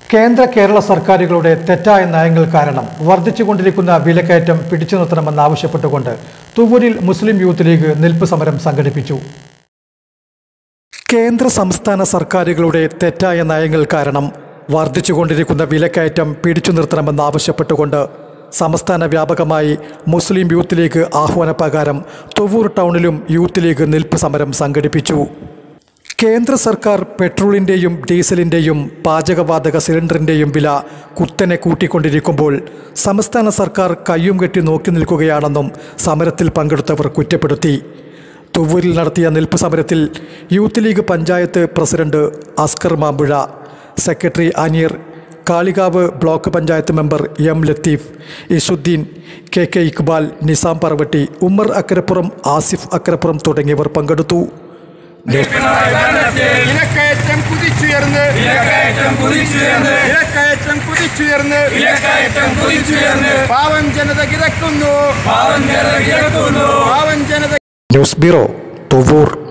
കേന്ദ്ര കേരള സർക്കാരുകളുടെ തെറ്റായ നയങ്ങൾ കാരണം വർദ്ധിച്ചുകൊണ്ടിരിക്കുന്ന വിലക്കയറ്റം പിടിച്ചു നിർത്തണമെന്നാവശ്യപ്പെട്ടുകൊണ്ട് തുവൂരിൽ മുസ്ലിം യൂത്ത് ലീഗ് നിൽപ്പ് സമരം സംഘടിപ്പിച്ചു കേന്ദ്ര സംസ്ഥാന സർക്കാരുകളുടെ തെറ്റായ നയങ്ങൾ കാരണം വർദ്ധിച്ചുകൊണ്ടിരിക്കുന്ന വിലക്കയറ്റം പിടിച്ചു നിർത്തണമെന്നാവശ്യപ്പെട്ടുകൊണ്ട് സംസ്ഥാന വ്യാപകമായി മുസ്ലിം യൂത്ത് ലീഗ് ആഹ്വാനപ്രകാരം തുവൂർ ടൗണിലും യൂത്ത് ലീഗ് നിൽപ്പ് സമരം സംഘടിപ്പിച്ചു കേന്ദ്ര സർക്കാർ പെട്രോളിൻ്റെയും ഡീസലിൻ്റെയും പാചകവാതക സിലിണ്ടറിൻ്റെയും വില കുത്തനെ കൂട്ടിക്കൊണ്ടിരിക്കുമ്പോൾ സംസ്ഥാന സർക്കാർ കയ്യും കെട്ടി നോക്കി നിൽക്കുകയാണെന്നും സമരത്തിൽ പങ്കെടുത്തവർ കുറ്റപ്പെടുത്തി തുവൂരിൽ നടത്തിയ നിൽപ്പ് സമരത്തിൽ youth league panchayat president Askar Mampuzha secretary Aneer Kalikavu block panchayat member M Latheef Isudheen K K Iqbal Nizam Paravatti Ummer Akkarappuram Asif Akkarappuram തുടങ്ങിയവർ പങ്കെടുത്തു ന്യൂസ് വിലക്കയറ്റം കുതിച്ചുയർന്ന് വിലക്കയറ്റം കുതിച്ചുയർന്ന് വിലക്കയറ്റം കുതിച്ചുയർന്ന് വിലക്കയറ്റം കുതിച്ചുയർന്ന് പാവം ജനത കിടക്കുന്നു പാവം ജനത കിടക്കുന്നു പാവം ജനത ന്യൂസ് ബ്യൂറോ തുവൂർ